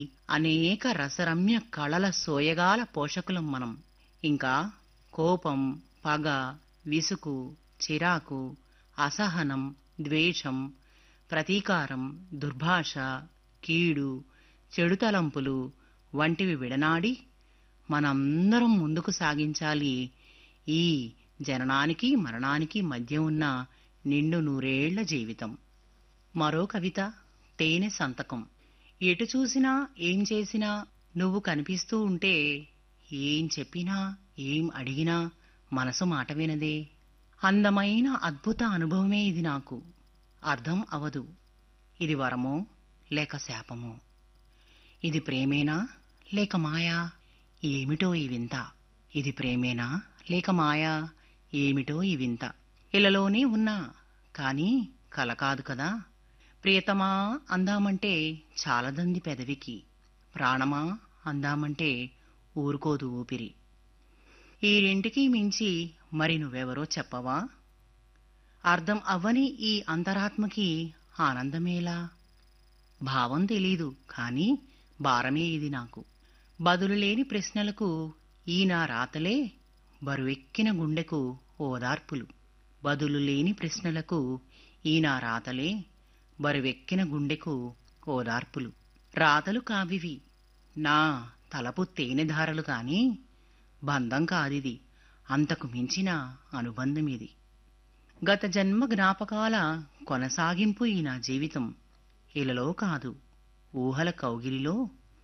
అనేక రసరమ్య కళల సోయగాల పోషకులం మనం ఇంకా కోపం పగ విసుగు చిరాకు అసహనం ద్వేషం ప్రతీకారం దుర్భాష కీడు చెడు తలంపులు వంటివి విడనాడి మనందరం ముందుకు సాగించాలి ఈ జననానికి మరణానికి మధ్య ఉన్న నిండు నూరేళ్ల జీవితం మరో కవిత తేనె సంతకం ఎటు చూసినా ఏం చేసినా నువ్వు కనిపిస్తూ ఉంటే ఏం చెప్పినా ఏం అడిగినా మనసు మాట వినదే అందమైన అద్భుత అనుభవమే ఇది నాకు అర్థం అవదు ఇది వరమో లేక శాపమో ఇది ప్రేమేనా లేక మాయా ఏమిటో ఈ వింత ఇది ప్రేమేనా లేక మాయా ఏమిటో ఈ వింత ఇలాలోనే ఉన్నా కాని కల కాదు కదా ప్రియతమా అందామంటే చాలదంది పెదవికి ప్రాణమా అందామంటే ఊరుకోదు ఊపిరి ఈ రెంటికి మించి మరి నువ్వెవరో చెప్పవా అర్థం అవ్వని ఈ అంతరాత్మకి ఆనందమేలా భావం తెలీదు కాని భారమే ఇది నాకు బదులు లేని ప్రశ్నలకు ఈ నా రాతలే బరువెక్కిన గుండెకు ఓదార్పులు బదులు లేని ప్రశ్నలకు ఈ నా రాతలే బరువెక్కిన గుండెకు ఓదార్పులు రాతలు కావివి నా తలపు తేనెధారలు కాని బంధం కాదిది అంతకు మించిన అనుబంధం ఇది గత జన్మ జ్ఞాపకాల కొనసాగింపు ఈ నా జీవితం ఇలలో కాదు ఊహల కౌగిలిలో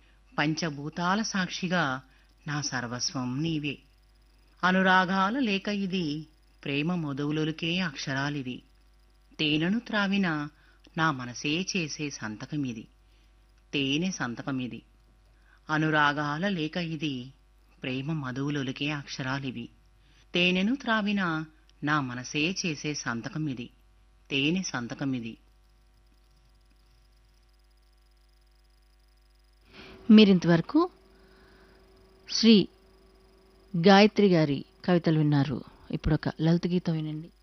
పంచభూతాల సాక్షిగా నా సర్వస్వం నీవే అనురాగాల లేక ఇది ప్రేమ మొదవులొలికే అక్షరాలివి తేనెను త్రావిన నా మనసే చేసే సంతకమిది తేనె సంతకమిది అనురాగాల లేక ఇది ప్రేమ మధువులొలికే అక్షరాలివి తేనెను త్రావిన నా మనసే చేసే సంతకమిది తేనె సంతకమిది మీరింతవరకు శ్రీ గాయత్రి గారి కవితలు విన్నారు ఇప్పుడు ఒక లలిత గీతం వినండి